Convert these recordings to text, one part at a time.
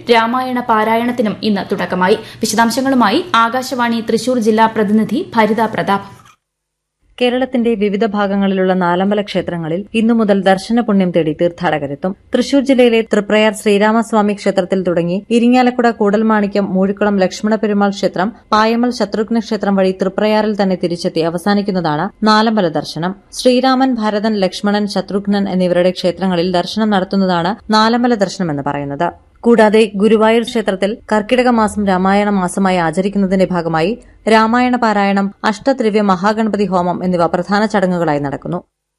രാമായണ പാരായണത്തിനും ഇന്ന് തുടക്കമായി വിശദാംശങ്ങളുമായി ആകാശവാണി തൃശൂർ ജില്ലാ പ്രതിനിധി ഭരിത പ്രതാപ് കേരളത്തിന്റെ വിവിധ ഭാഗങ്ങളിലുള്ള നാലമ്പല ക്ഷേത്രങ്ങളിൽ ഇന്നു മുതൽ ദർശന പുണ്യം തേടി തീർത്ഥാടകരെത്തും തൃശൂർ ജില്ലയിലെ തൃപ്രയാർ ശ്രീരാമസ്വാമി ക്ഷേത്രത്തിൽ തുടങ്ങി ഇരിങ്ങാലക്കുട കൂടൽമാണിക്യം മൂഴിക്കുളം ലക്ഷ്മണ പെരുമാൾ ക്ഷേത്രം പായമൽ ശത്രുഘ്ന ക്ഷേത്രം വഴി തൃപ്രയാറിൽ തന്നെ തിരിച്ചെത്തി അവസാനിക്കുന്നതാണ് നാലമ്പല ദർശനം ശ്രീരാമൻ ഭരതൻ ലക്ഷ്മണൻ ശത്രുഘ്നൻ എന്നിവരുടെ ക്ഷേത്രങ്ങളിൽ ദർശനം നടത്തുന്നതാണ് നാലമ്പല ദർശനമെന്ന് പറയുന്നത് കൂടാതെ ഗുരുവായൂർ ക്ഷേത്രത്തിൽ കർക്കിടക മാസം രാമായണ മാസമായി ആചരിക്കുന്നതിന്റെ ഭാഗമായി രാമായണ പാരായണം അഷ്ടദ്രവ്യ മഹാഗണപതി ഹോമം എന്നിവ പ്രധാന ചടങ്ങുകളായി നടക്കുന്നു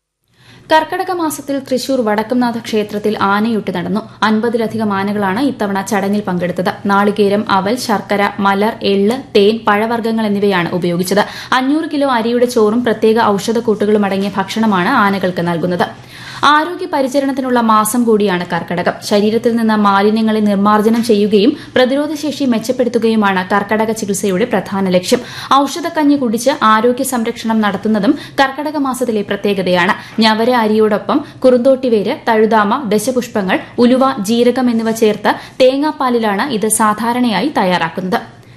കർക്കടക മാസത്തിൽ തൃശൂർ വടക്കുംനാഥ ക്ഷേത്രത്തിൽ ആനയൂട്ട് നടന്നു അൻപതിലധികം ആനകളാണ് ഇത്തവണ ചടങ്ങിൽ പങ്കെടുത്തത് നാളികേരം അവൽ ശർക്കര മലർ എള്ള് തേൻ പഴവർഗ്ഗങ്ങൾ എന്നിവയാണ് ഉപയോഗിച്ചത് അഞ്ഞൂറ് കിലോ അരിയുടെ ചോറും പ്രത്യേക ഔഷധക്കൂട്ടുകളും അടങ്ങിയ ഭക്ഷണമാണ് ആനകൾക്ക് നൽകുന്നത് ആരോഗ്യ പരിചരണത്തിനുള്ള മാസം കൂടിയാണ് കർക്കടകം ശരീരത്തിൽ നിന്ന് മാലിന്യങ്ങളെ നിർമ്മാർജ്ജനം ചെയ്യുകയും പ്രതിരോധശേഷി മെച്ചപ്പെടുത്തുകയുമാണ് കർക്കടക ചികിത്സയുടെ പ്രധാന ലക്ഷ്യം ഔഷധക്കഞ്ഞി കുടിച്ച് ആരോഗ്യ സംരക്ഷണം നടത്തുന്നതും കർക്കടക മാസത്തിലെ പ്രത്യേകതയാണ് ഞവര അരിയോടൊപ്പം കുറുന്തോട്ടിവേര് തഴുതാമ ദശപുഷ്പങ്ങൾ ഉലുവ ജീരകം എന്നിവ ചേർത്ത് തേങ്ങാപ്പാലിലാണ് ഇത് സാധാരണയായി തയ്യാറാക്കുന്നത്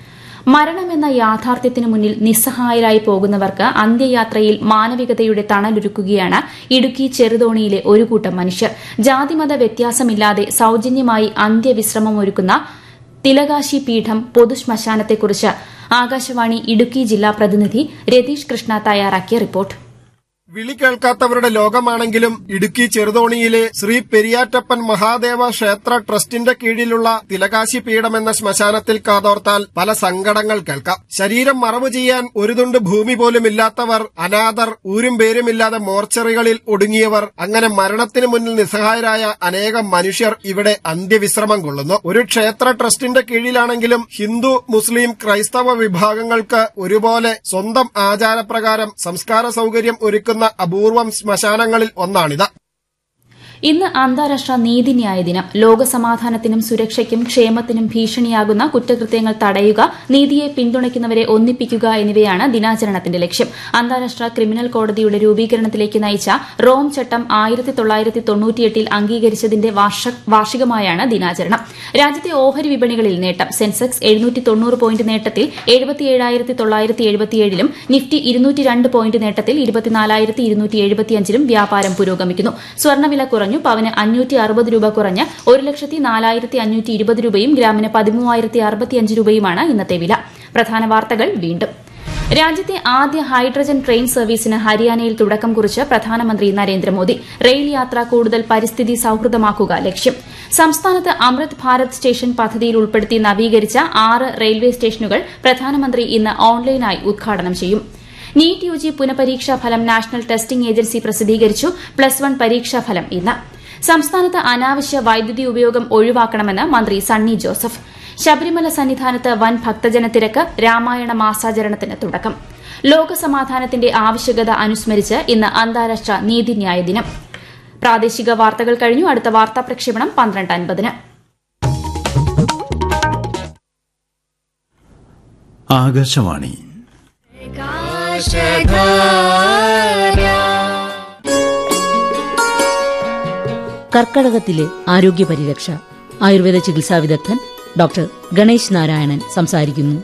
മരണമെന്ന യാഥാർത്ഥ്യത്തിനു മുന്നിൽ നിസ്സഹായരായി പോകുന്നവർക്ക് അന്ത്യയാത്രയിൽ മാനവികതയുടെ തണലൊരുക്കുകയാണ് ഇടുക്കി ചെറുതോണിയിലെ ഒരു കൂട്ടം മനുഷ്യർ ജാതിമത വ്യത്യാസമില്ലാതെ സൌജന്യമായി അന്ത്യവിശ്രമം ഒരുക്കുന്ന തിലകാശി പീഠം പൊതുശ്മശാനത്തെക്കുറിച്ച് ആകാശവാണി ഇടുക്കി ജില്ലാ പ്രതിനിധി രതീഷ് കൃഷ്ണ തയ്യാറാക്കിയ റിപ്പോർട്ട് വിളി കേൾക്കാത്തവരുടെ ലോകമാണെങ്കിലും ഇടുക്കി ചെറുതോണിയിലെ ശ്രീ പെരിയാറ്റപ്പൻ മഹാദേവ ക്ഷേത്ര ട്രസ്റ്റിന്റെ കീഴിലുള്ള തിലകാശി പീഠം എന്ന ശ്മശാനത്തിൽ കാതോർത്താൽ പല സങ്കടങ്ങൾ കേൾക്കാം ശരീരം മറവ് ചെയ്യാൻ ഒരു തുണ്ട് ഭൂമി പോലും ഇല്ലാത്തവർ അനാഥർ ഊരും പേരുമില്ലാതെ മോർച്ചറികളിൽ ഒടുങ്ങിയവർ അങ്ങനെ മരണത്തിന് മുന്നിൽ നിസ്സഹായരായ അനേകം മനുഷ്യർ ഇവിടെ അന്ത്യവിശ്രമം കൊള്ളുന്നു ഒരു ക്ഷേത്ര ട്രസ്റ്റിന്റെ കീഴിലാണെങ്കിലും ഹിന്ദു മുസ്ലിം ക്രൈസ്തവ വിഭാഗങ്ങൾക്ക് ഒരുപോലെ സ്വന്തം ആചാരപ്രകാരം സംസ്കാര സൌകര്യം ഒരുക്കുന്ന അപൂർവം ശ്മശാനങ്ങളിൽ ഒന്നാണിത് ഇന്ന് അന്താരാഷ്ട്ര നീതിന്യായ ദിനം ലോകസമാധാനത്തിനും സുരക്ഷയ്ക്കും ക്ഷേമത്തിനും ഭീഷണിയാകുന്ന കുറ്റകൃത്യങ്ങൾ തടയുക നീതിയെ പിന്തുണയ്ക്കുന്നവരെ ഒന്നിപ്പിക്കുക എന്നിവയാണ് ദിനാചരണത്തിന്റെ ലക്ഷ്യം അന്താരാഷ്ട്ര ക്രിമിനൽ കോടതിയുടെ രൂപീകരണത്തിലേക്ക് നയിച്ച റോം ചട്ടം ആയിരത്തി തൊള്ളായിരത്തി തൊണ്ണൂറ്റിയെട്ടിൽ അംഗീകരിച്ചതിന്റെ വാർഷികമായാണ് ദിനാചരണം രാജ്യത്തെ ഓഹരി വിപണികളിൽ നേട്ടം സെൻസെക്സ് എഴുന്നൂറ്റി തൊണ്ണൂറ് പോയിന്റ് നേട്ടത്തിൽ എഴുപത്തിയേഴായിരത്തി തൊള്ളായിരത്തി എഴുപത്തിയേഴിലും നിഫ്റ്റി ഇരുന്നൂറ്റി രണ്ട് പോയിന്റ് നേട്ടത്തിൽ ഇരുപത്തിനാലായിരത്തി ഇരുന്നൂറ്റി എഴുപത്തിയഞ്ചിലും വ്യാപാരം പുരോഗമിക്കുന്നു സ്വർണ്ണവില കുറഞ്ഞു പവന് അഞ്ഞൂറ്റി അറുപത് രൂപ കുറഞ്ഞ് ഒരു ലക്ഷത്തി നാലായിരത്തി അഞ്ഞൂറ്റി ഇരുപത് രൂപയും ഗ്രാമിന് പതിമൂവായിരത്തി അറുപത്തിയഞ്ച് രൂപയുമാണ് ഇന്നത്തെ വില പ്രധാന വാർത്തകൾ വീണ്ടും രാജ്യത്തെ ആദ്യ ഹൈഡ്രജൻ ട്രെയിൻ സർവീസിന് ഹരിയാനയിൽ തുടക്കം കുറിച്ച് പ്രധാനമന്ത്രി നരേന്ദ്രമോദി റെയിൽ യാത്ര കൂടുതൽ പരിസ്ഥിതി സൌഹൃദമാക്കുക ലക്ഷ്യം സംസ്ഥാനത്ത് അമൃത് ഭാരത് സ്റ്റേഷൻ പദ്ധതിയിൽ ഉൾപ്പെടുത്തി നവീകരിച്ച ആറ് റെയിൽവേ സ്റ്റേഷനുകൾ പ്രധാനമന്ത്രി ഇന്ന് ഓൺലൈനായി ഉദ്ഘാടനം ചെയ്യും നീറ്റ് യു ജി പുനഃപരീക്ഷാ ഫലം നാഷണൽ ടെസ്റ്റിംഗ് ഏജൻസി പ്രസിദ്ധീകരിച്ചു പ്ലസ് വൺ പരീക്ഷാഫലം ഇന്ന് സംസ്ഥാനത്ത് അനാവശ്യ വൈദ്യുതി ഉപയോഗം ഒഴിവാക്കണമെന്ന് മന്ത്രി സണ്ണി ജോസഫ് ശബരിമല സന്നിധാനത്ത് വൻ ഭക്തജന തിരക്ക് രാമായണ മാസാചരണത്തിന് തുടക്കം ലോകസമാധാനത്തിന്റെ ആവശ്യകത അനുസ്മരിച്ച് ഇന്ന് അന്താരാഷ്ട്ര നീതിന്യായ ദിനം പ്രാദേശിക വാർത്തകൾ കഴിഞ്ഞു അടുത്ത വാർത്താ പ്രക്ഷേപണം പന്ത്രണ്ട് അൻപതിന് ആകാശവാണി കർക്കടകത്തിലെ ആരോഗ്യ പരിരക്ഷ ആയുർവേദ ചികിത്സാ വിദഗ്ധൻ ഡോക്ടർ ഗണേശ് നാരായണൻ സംസാരിക്കുന്നു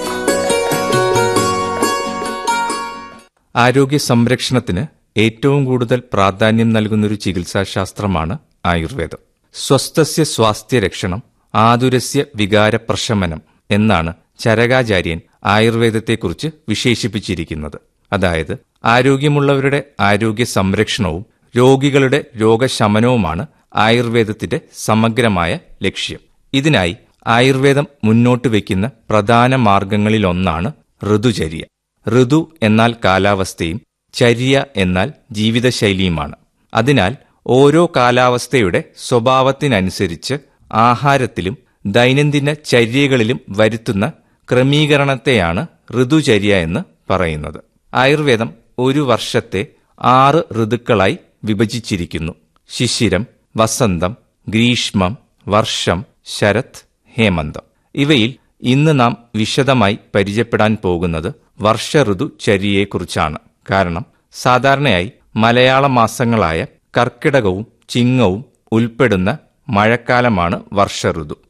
ആരോഗ്യ സംരക്ഷണത്തിന് ഏറ്റവും കൂടുതൽ പ്രാധാന്യം നൽകുന്നൊരു ചികിത്സാശാസ്ത്രമാണ് ആയുർവേദം സ്വസ്ഥസ്യ സ്വാസ്ഥ്യരക്ഷണം ആതുരസ്യ വികാരപ്രശമനം എന്നാണ് ചരകാചാര്യൻ ആയുർവേദത്തെക്കുറിച്ച് വിശേഷിപ്പിച്ചിരിക്കുന്നത് അതായത് ആരോഗ്യമുള്ളവരുടെ ആരോഗ്യ സംരക്ഷണവും രോഗികളുടെ രോഗശമനവുമാണ് ആയുർവേദത്തിന്റെ സമഗ്രമായ ലക്ഷ്യം ഇതിനായി ആയുർവേദം മുന്നോട്ട് വയ്ക്കുന്ന പ്രധാന മാർഗങ്ങളിലൊന്നാണ് ഋതുചര്യ ഋതു എന്നാൽ കാലാവസ്ഥയും ചര്യ എന്നാൽ ജീവിതശൈലിയുമാണ് അതിനാൽ ഓരോ കാലാവസ്ഥയുടെ സ്വഭാവത്തിനനുസരിച്ച് ആഹാരത്തിലും ദൈനംദിന ചര്യകളിലും വരുത്തുന്ന ക്രമീകരണത്തെയാണ് ഋതുചര്യ എന്ന് പറയുന്നത് ആയുർവേദം ഒരു വർഷത്തെ ആറ് ഋതുക്കളായി വിഭജിച്ചിരിക്കുന്നു ശിശിരം വസന്തം ഗ്രീഷ്മം വർഷം ശരത് ഹേമന്തം ഇവയിൽ ഇന്ന് നാം വിശദമായി പരിചയപ്പെടാൻ പോകുന്നത് വർഷഋതു ചര്യയെക്കുറിച്ചാണ് കാരണം സാധാരണയായി മലയാള മാസങ്ങളായ കർക്കിടകവും ചിങ്ങവും ഉൾപ്പെടുന്ന മഴക്കാലമാണ് വർഷഋതു